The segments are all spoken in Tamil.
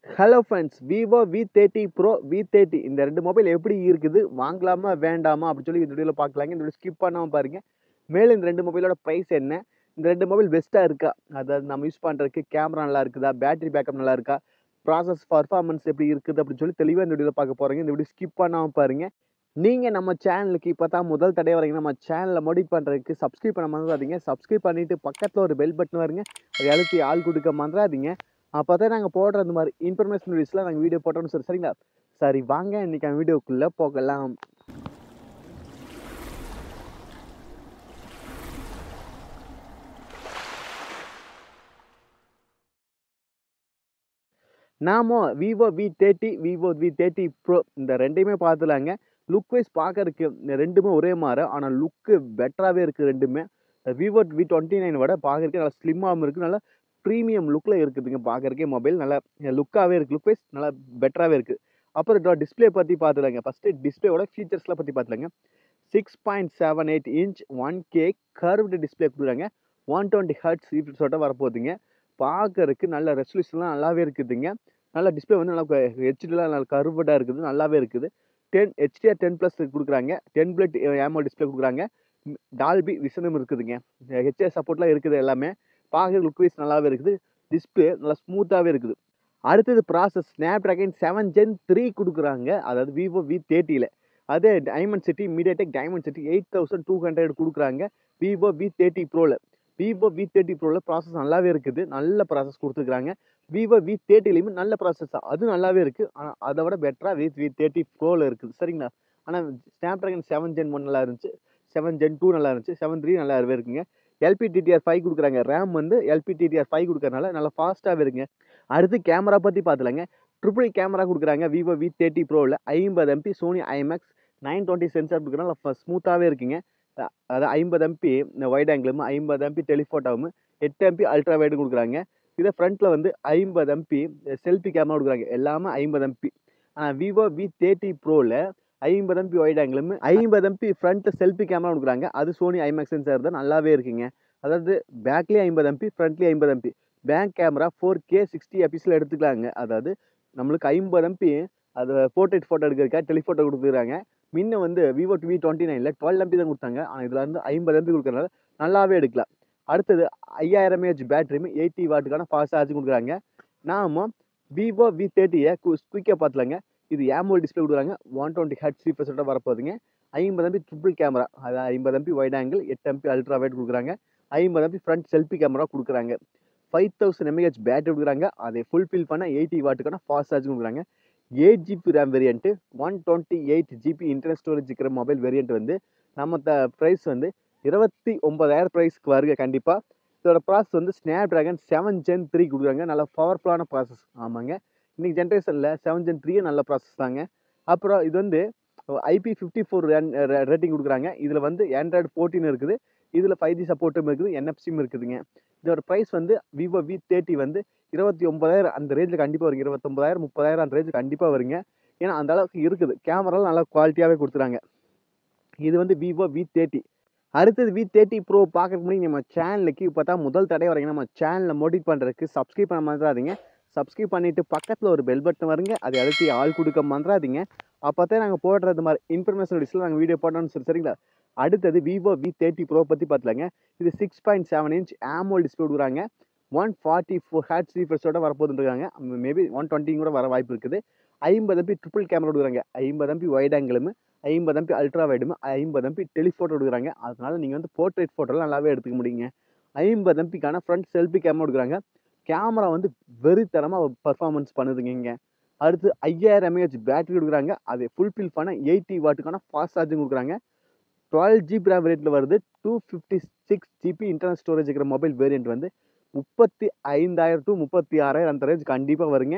hello friends Vivo V thirty pro V thirty இந்த ரெண்டு மொபைல் எப்படி இருக்குது வாங்கலாமா வேண்டாமா அப்படின்னு சொல்லி இந்த வீடியோவில் பார்க்கலாங்க இந்த வீடியோ ஸ்கிப் பண்ணாமல் பாருங்க மேலும் இந்த ரெண்டு மொபைலோட ப்ரைஸ் என்ன இந்த ரெண்டு மொபைல் பெஸ்ட்டாக இருக்கா அதாவது நம்ம யூஸ் பண்ணுறதுக்கு கேமரா நல்லா இருக்குதா பேட்டரி பேக்கப் நல்லா இருக்கா ப்ராசஸ் பர்ஃபார்மன்ஸ் எப்படி இருக்குது அப்படின்னு சொல்லி தெளிவாக இந்த வீடியோவில் பார்க்க போகிறீங்க இந்த வீடியோ ஸ்கிப் பண்ணாமல் பாருங்க நீங்கள் நம்ம சேனலுக்கு இப்போ தான் முதல் தடவை வரீங்க நம்ம சேனலை மோடி பண்ணுறதுக்கு சப்ஸ்கிரைப் பண்ண மறந்துடாதீங்க சப்ஸ்கிரைப் பண்ணிவிட்டு பக்கத்தில் ஒரு பெல் பட்டன் வருங்க அதை அழுத்தி ஆள் கொடுக்க மறந்துடாதீங்க அப்போ தான் நாங்கள் போடுற இந்த மாதிரி இன்ஃபர்மேஷன் வீடியோஸில் நாங்கள் வீடியோ போட்டோம்னு சரி சரிங்களா சரி வாங்க இன்றைக்கி அந்த வீடியோக்குள்ளே போகலாம் நாம Vivo V thirty Vivo V thirty pro இந்த ரெண்டையுமே பார்த்துலாங்க லுக் வைஸ் பார்க்கறதுக்கு இந்த ரெண்டுமே ஒரே மாதிரி ஆனால் லுக்கு பெட்டராகவே இருக்குது ரெண்டுமே விவோ வி டுவெண்ட்டி நைன் விட பார்க்கறதுக்கு நல்லா ஸ்லிம்மாகவும் இருக்குது நல்லா ப்ரீமியம் லுக்கில் இருக்குதுங்க பார்க்கறக்கே மொபைல் நல்லா லுக்காகவே இருக்குது லுக் வைஸ் நல்லா பெட்டராகவே இருக்குது அப்புறம் டிஸ்பிளே பற்றி பார்த்துலாங்க ஃபஸ்ட்டு டிஸ்பிளேவோட ஃபீச்சர்ஸ்லாம் பற்றி பார்த்துலாங்க six point seven eight inch one K curved display கொடுக்குறாங்க ஒன் டுவெண்ட்டி ஹர்ட்ஸ் ரீஃப்ரெஷோட வரப்போகுதுங்க பார்க்கறதுக்கு நல்ல ரெசல்யூஷன்லாம் நல்லாவே இருக்குதுங்க நல்ல டிஸ்பிளே வந்து நல்லா ஹெச்டிலாம் நல்லா கர்வடாக இருக்குது நல்லாவே இருக்குது டென் ஹெச்டிஆர் டென் ப்ளஸ் கொடுக்குறாங்க டென் பிளட் ஏமோ டிஸ்பிளே கொடுக்குறாங்க டால்பி விசனும் இருக்குதுங்க ஹெச்ஆர் சப்போர்ட்லாம் இருக்குது எல்லாமே பார்க்க லுக் வைஸ் நல்லாவே இருக்குது டிஸ்பிளே நல்லா ஸ்மூத்தாகவே இருக்குது அடுத்தது process Snapdragon seven gen three கொடுக்குறாங்க அதாவது விவோ வி தேர்ட்டியில் அதே Dimensity MediaTek Dimensity eight thousand two hundred கொடுக்குறாங்க விவோ வி தேர்ட்டி ப்ரோவில் விவோ வி தேர்ட்டி ப்ரோவில் ப்ராசஸ் நல்லாவே இருக்குது நல்ல ப்ராசஸ் கொடுத்துருக்குறாங்க விவோ வி தேர்ட்டிலையுமே நல்ல ப்ராசஸ் தான் அது நல்லாவே இருக்குது ஆனால் அதை விட பெட்டராக வி வி தேர்ட்டி ப்ரோவில் இருக்குது சரிங்களா ஆனால் Snapdragon seven gen one நல்லா இருந்துச்சு செவன் ஜென் டூ நல்லா இருந்துச்சு செவன் த்ரீ நல்லாவே இருக்குங்க எல்பிடிடிஆர் ஃபைவ் கொடுக்குறாங்க ரேம் வந்து எல்பிடிடிஆர் ஃபைவ் கொடுக்கறனால நல்லா ஃபாஸ்ட்டாகவே இருக்குங்க அடுத்து கேமரா பற்றி பார்த்துலாங்க ட்ரிபிள் கேமரா கொடுக்குறாங்க விவோ வி தேர்ட்டி ப்ரோவில் ஐம்பது MP Sony IMX nine twenty sensor கொடுக்குறனால ஸ்மூத்தாகவே இருக்குங்க அதாவது ஐம்பது எம்பி இந்த வைட் ஆங்கிளும் ஐம்பது எம்பி டெலிஃபோட்டோவும் எட்டு எம்பி அல்ட்ரா வைடு கொடுக்குறாங்க இதே ஃப்ரண்ட்டில் வந்து ஐம்பது எம்பி செல்ஃபி கேமரா கொடுக்குறாங்க எல்லாமே ஐம்பது எம்பி ஆனால் விவோ வி தேர்ட்டி ப்ரோவில் ஐம்பது எம்பி வைட் ஆங்கிளும் ஐம்பது எம்பி ஃப்ரண்ட்டில் செல்ஃபி கேமரா கொடுக்குறாங்க அது சோனி ஐமேக்ஸ் சென்சார் தான் நல்லாவே இருக்குங்க அதாவது பேக்லேயே ஐம்பது எம்பி ஃப்ரண்ட்லேயே ஐம்பது MP back camera four K sixty எபிஸில் எடுத்துக்கலாங்க அதாவது நம்மளுக்கு ஐம்பது எம்பி அது போர்ட்ரேட் ஃபோட்டோ எடுக்கிறக்கா டெலிஃபோட்டோ கொடுத்துருக்காங்க முன்ன வந்து விவோ வி டுவெண்ட்டி நைனில் டுவெல் எம்பி தான் கொடுத்தாங்க ஆனால் இதில் வந்து ஐம்பது எம்பி கொடுக்குறதுனால நல்லாவே எடுக்கலாம் அடுத்தது ஐயாயிரம் ஏஹெச் பேட்டரியுமே எயிட்டி வாட்டுக்கான ஃபாஸ்ட் சார்ஜ் கொடுக்குறாங்க நாம விவோ வி தேர்ட்டியை குயிக்காக பார்த்துலாங்க இது ஏமோல் டிஸ்பிளே கொடுக்குறாங்க ஒன் டுவெண்ட்டி ஹெட் த்ரீ பர்சென்ட்டாக வரப்போகுதுங்க ஐம்பது எம்பி ட்ரிபிள் கேமரா அதாவது ஐம்பது எம்பி வைட் ஆங்கிள் எட்டு எம்பி அல்ட்ரா வைட் கொடுக்குறாங்க ஐம்பது எம்பி ஃப்ரண்ட் செல்ஃபி கேமரா கொடுக்குறாங்க ஃபைவ் தௌசண்ட் எம்ஏஹெச் பேட்டரி கொடுக்குறாங்க அதை ஃபுல்ஃபில் பண்ண எயிட்டி வாட்டுக்கான ஃபாஸ்ட் சார்ஜ் கொடுக்குறாங்க eight GB RAM variant one twenty eight GB internal storage இருக்கிற மொபைல் வேரியண்ட் வந்து நம்ம த ப்ரைஸ் வந்து இருபத்தி ஒம்பதாயிரம் ப்ரைஸ்க்கு வருங்க கண்டிப்பாக இதோட ப்ராசஸ் வந்து Snapdragon seven gen three கொடுக்குறாங்க நல்ல பவர்ஃபுல்லான ப்ராசஸ் ஆமாங்க இன்றைக்கி ஜென்ரேஷனில் செவன் ஜென் த்ரீயே நல்ல ப்ராசஸ் தாங்க அப்புறம் இது வந்து ஐபி ஃபிஃப்டி ஃபோர் ரேட்டிங் கொடுக்குறாங்க இதில் வந்து ஆண்ட்ராய்டு ஃபோர்டீன் இருக்குது இதில் ஃபைவ் ஜி சப்போர்ட்டும் இருக்குது என்எஃப்சியும் இருக்குதுங்க இதோட ப்ரைஸ் வந்து விவோ வி தேர்ட்டி வந்து இருபத்தி ஒம்பதாயிரம் அந்த ரேஞ்சில் கண்டிப்பாக வருங்க இருபத்தொம்பதாயிரம் முப்பதாயிரம் அந்த ரேஞ்சில் கண்டிப்பாக வருங்க ஏன்னா அந்த அளவுக்கு இருக்குது கேமராலாம் நல்லா குவாலிட்டியாகவே கொடுத்துறாங்க இது வந்து விவோ வி தேர்ட்டி அடுத்தது வி தேர்ட்டி ப்ரோ பார்க்கறதுக்கு முன்னாடி நம்ம சேனலுக்கு இப்போ தான் முதல் தடவை வரீங்க நம்ம சேனலை மோட்டிவேட் பண்ணுறதுக்கு சப்ஸ்கிரைப் பண்ண மறந்துடாதீங்க சப்ஸ்கிரைப் பண்ணிவிட்டு பக்கத்தில் ஒரு பெல் பட்டன் வருங்க அதை அழுத்தி ஆள் கொடுக்க மறந்துடாதீங்க அப்போ தான் நாங்கள் போடுறது மாதிரி இன்ஃபர்மேஷன் வீடியோஸில் நாங்கள் வீடியோ போட்டோம்னு சொல்லி சரிங்களா அடுத்தது விவோ வி தேர்ட்டி ப்ரோ பற்றி பார்த்துலாங்க இது six point seven inch AMOLED display கொடுக்குறாங்க ஒன் ஃபார்ட்டி ஃபோர் ஹேட் ரீஃப்ரெஷோட வரப்போதுன்றாங்க மேபி ஒன் டுவெண்ட்டி கூட வர வாய்ப்பு இருக்குது ஐம்பது எம்பி ட்ரிபிள் கேமரா கொடுக்குறாங்க ஐம்பது எம்பி வைட் ஆங்கிளும் ஐம்பது எம்பி அல்ட்ரா வைடும் ஐம்பது எம்பி டெலிஃபோட்டோ கொடுக்குறாங்க அதனால நீங்கள் வந்து போர்ட்ரேட் ஃபோட்டோலாம் நல்லாவே எடுத்துக்க முடியுங்க ஐம்பது எம்பிக்கான ஃப்ரண்ட் செல்ஃபி கேமரா கொடுக்குறாங்க கேமரா வந்து வெறித்தனமாக பர்ஃபார்மன்ஸ் பண்ணுதுங்க இங்கே அடுத்து ஐயாயிரம் எம்ஏஹெச் பேட்டரி கொடுக்குறாங்க அதை ஃபுல்ஃபில் பண்ண எயிட்டி வாட்டுக்கான ஃபாஸ்ட் சார்ஜிங் கொடுக்குறாங்க டுவெல் ஜிபி ரேம் வேரியண்ட்டில் வருது two fifty six GB internal storage இருக்கிற மொபைல் வேரியண்ட் வந்து முப்பத்தி ஐந்தாயிரம் டு முப்பத்தி ஆறாயிரம் அந்த ரேஞ்ச் கண்டிப்பாக வருங்க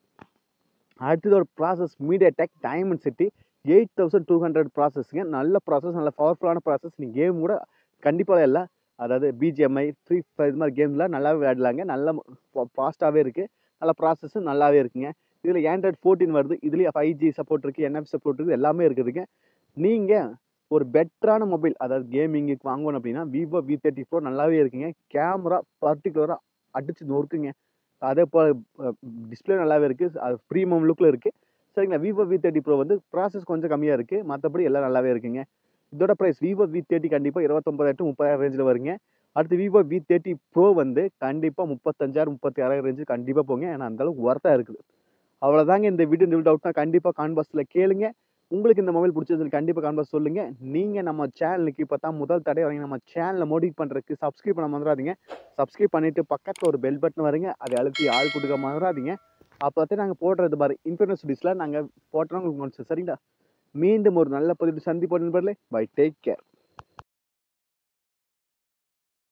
அடுத்தது ஒரு process MediaTek Dimensity eight thousand two hundred ப்ராசஸ்ங்க நல்ல ப்ராசஸ் நல்ல பவர்ஃபுல்லான ப்ராசஸ் நீங்கள் கேம் கூட கண்டிப்பாக இல்லை அதாவது பிஜிஎம்ஐ ஃப்ரீ ஃபயர் இது மாதிரி கேம்லாம் நல்லாவே விளையாடலாங்க நல்ல ஃபாஸ்ட்டாகவே இருக்குது நல்ல ப்ராசஸும் நல்லாவே இருக்குங்க இதில் ஆண்ட்ராய்ட் ஃபோர்டீன் வருது இதுலேயே ஃபைவ் ஜி சப்போர்ட் இருக்குது என்எஃப் சப்போர்ட் இருக்குது எல்லாமே இருக்குதுங்க நீங்கள் ஒரு பெட்டரான மொபைல் அதாவது கேமிங்குக்கு வாங்கணும் அப்படின்னா விவோ வி தேர்ட்டி ஃபோர் நல்லாவே இருக்குங்க கேமரா பர்டிகுலராக அடிச்சு நொறுக்குங்க அதே போல் டிஸ்பிளே நல்லாவே இருக்குது அது ப்ரீமியம் லுக்கில் இருக்குது சரிங்களா விவோ வி தேர்ட்டி ப்ரோ வந்து ப்ராசஸ் கொஞ்சம் கம்மியாக இருக்குது மற்றபடி எல்லாம் நல்லாவே இருக்குங்க இதோட ப்ரைஸ் விவோ வி தேர்ட்டி கண்டிப்பாக இருபத்தொம்பதாயிரம் டு முப்பதாயிரம் ரேஞ்சில் வருங்க அடுத்து விவோ வி தேர்ட்டி ப்ரோ வந்து கண்டிப்பாக முப்பத்தஞ்சாயிரம் முப்பத்தி ஆறாயிரம் ரேஞ்சு கண்டிப்பாக போங்க ஏன்னா அந்தளவுக்கு ஒர்த்தாக இருக்குது அவ்வளோதாங்க இந்த வீடியோ இந்த டவுட்னா கண்டிப்பாக கான்பாஸில் கேளுங்க உங்களுக்கு இந்த மொபைல் பிடிச்சது கண்டிப்பாக கான்பாஸ் சொல்லுங்கள் நீங்கள் நம்ம சேனலுக்கு இப்போ தான் முதல் தடவை வரீங்க நம்ம சேனலை மோடிஃபை பண்ணுறதுக்கு சப்ஸ்கிரைப் பண்ண மறந்துடாதீங்க சப்ஸ்கிரைப் பண்ணிவிட்டு பக்கத்தில் ஒரு பெல் பட்டன் வருங்க அதை அழுத்தி ஆள் கொடுக்க மறந்துடாதீங்க அப்போ தான் நாங்கள் போடுறது பாரு இன்ஃபர்னஸ் ஸ்டுடிஸில் நாங்கள் போட்டோம் உங்களுக்கு சரிங்களா மீண்டும் ஒரு நல்ல பதிவு சந்திப்போம் நண்பர்களே பை டேக் கேர்